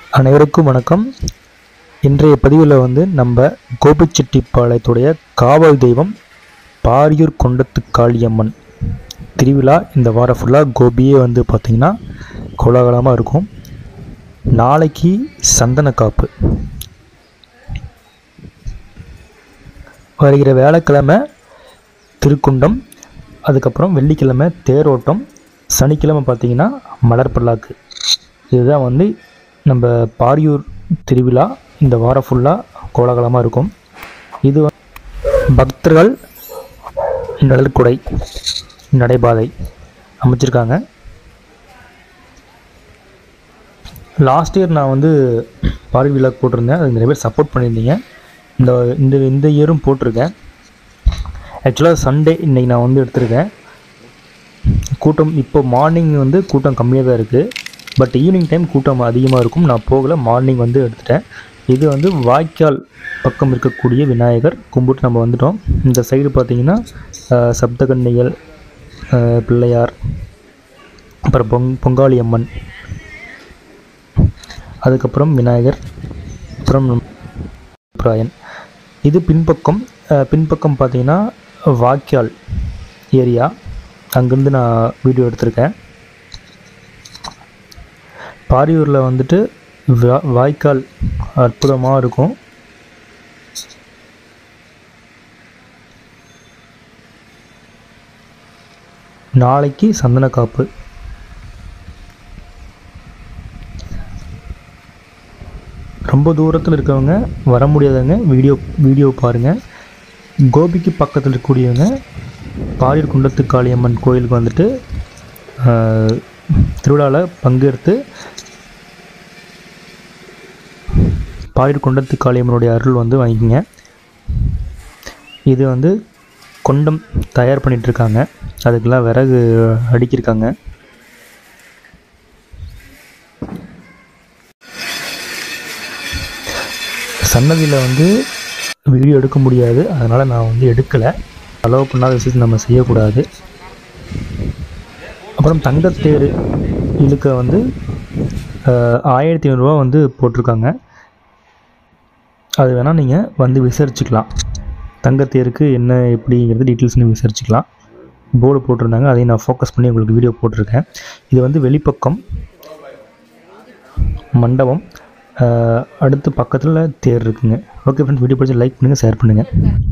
அனைவருக்கும் வணக்கம் இன்றைய பதிவில் வந்து நம்ம கோபிச்செட்டிப்பாளையத்துடைய காவல் தெய்வம் பாரியூர் கொண்டத்து காளியம்மன் திருவிழா இந்த வாரம் ஃபுல்லாக கோபியே வந்து பார்த்திங்கன்னா கோலாகலமாக இருக்கும் நாளைக்கு சந்தன காப்பு வருகிற வேலைக்கிழமை திருக்குண்டம் அதுக்கப்புறம் வெள்ளிக்கிழமை தேரோட்டம் சனிக்கிழமை பார்த்தீங்கன்னா மலர் பல்லாக்கு இதுதான் வந்து நம்ம பாரியூர் திருவிழா இந்த வாரம் ஃபுல்லாக கோலாகலமாக இருக்கும் இது வந்து பக்தர்கள் நிழற்குடை நடைபாதை அமைச்சிருக்காங்க லாஸ்ட் இயர் நான் வந்து பாரி விழா போட்டிருந்தேன் அதுக்கு நிறைய பேர் சப்போர்ட் பண்ணியிருந்தீங்க இந்த இந்த இந்த இயரும் போட்டிருக்கேன் ஆக்சுவலாக சண்டே இன்னைக்கு நான் வந்து எடுத்திருக்கேன் கூட்டம் இப்போ மார்னிங் வந்து கூட்டம் கம்மியாக தான் இருக்குது பட் ஈவினிங் டைம் கூட்டம் அதிகமாக இருக்கும் நான் போகல மார்னிங் வந்து எடுத்துட்டேன் இது வந்து வாய்க்கால் பக்கம் இருக்கக்கூடிய விநாயகர் கும்பிட்டு நம்ம வந்துட்டோம் இந்த சைடு பார்த்தீங்கன்னா அஹ், சப்தகன்னிகள் அஹ், பிள்ளையார் அப்புறம் பொங் பொங்காளி அம்மன் அதுக்கப்புறம் விநாயகர் அப்புறம் பிராயன் இது பின்பக்கம் அஹ், பின்பக்கம் பார்த்தீங்கன்னா வாய்க்கால் ஏரியா அங்கேருந்து நான் வீடியோ எடுத்திருக்கேன் பாரியூரில் வந்துட்டு வா- வாய்க்கால் அற்புதமாக இருக்கும் நாளைக்கு சந்தன காப்பு ரொம்ப தூரத்தில் இருக்கவங்க வர முடியாதவங்க வீடியோ வீடியோ பாருங்கள் கோபிக்கு பக்கத்தில் இருக்கக்கூடியவங்க பாரியூர் குண்டத்து காளியம்மன் கோயிலுக்கு வந்துட்டு ஆஹ், திருவிழாவில் பங்கெடுத்து பாரியூர் குண்டத்து காளியம்மனுடைய அருள் வந்து வாங்கிக்கங்க இது வந்து கொண்டம் தயார் பண்ணிட்டு இருக்காங்க அதுக்கெல்லாம் விறகு அடுக்கியிருக்காங்க சன்னதியில் வந்து வீடியோ எடுக்க முடியாது அதனால் நான் வந்து எடுக்கலை அலோவ் பண்ணாத விஷயத்தை நம்ம செய்யக்கூடாது அப்புறம் தங்கத்தேர் இழுக்க வந்து ஆஹ், ஆயிரத்தி ஐநூறுரூவா வந்து போட்டிருக்காங்க அது வேணால் நீங்கள் வந்து விசாரிச்சுக்கலாம் தங்கத்தேருக்கு என்ன எப்படிங்கிறது டீட்டெயில்ஸ்னு விசாரிச்சுக்கலாம் போர்டு போட்டிருந்தாங்க அதையும் நான் ஃபோக்கஸ் பண்ணி உங்களுக்கு வீடியோ போட்டிருக்கேன் இது வந்து வெளிப்பக்கம் மண்டபம் ஆஹ், அடுத்து பக்கத்தில் தேர் இருக்குங்க ஓகே ஃப்ரெண்ட்ஸ் வீடியோ பிடிச்சி லைக் பண்ணுங்கள் ஷேர் பண்ணுங்கள்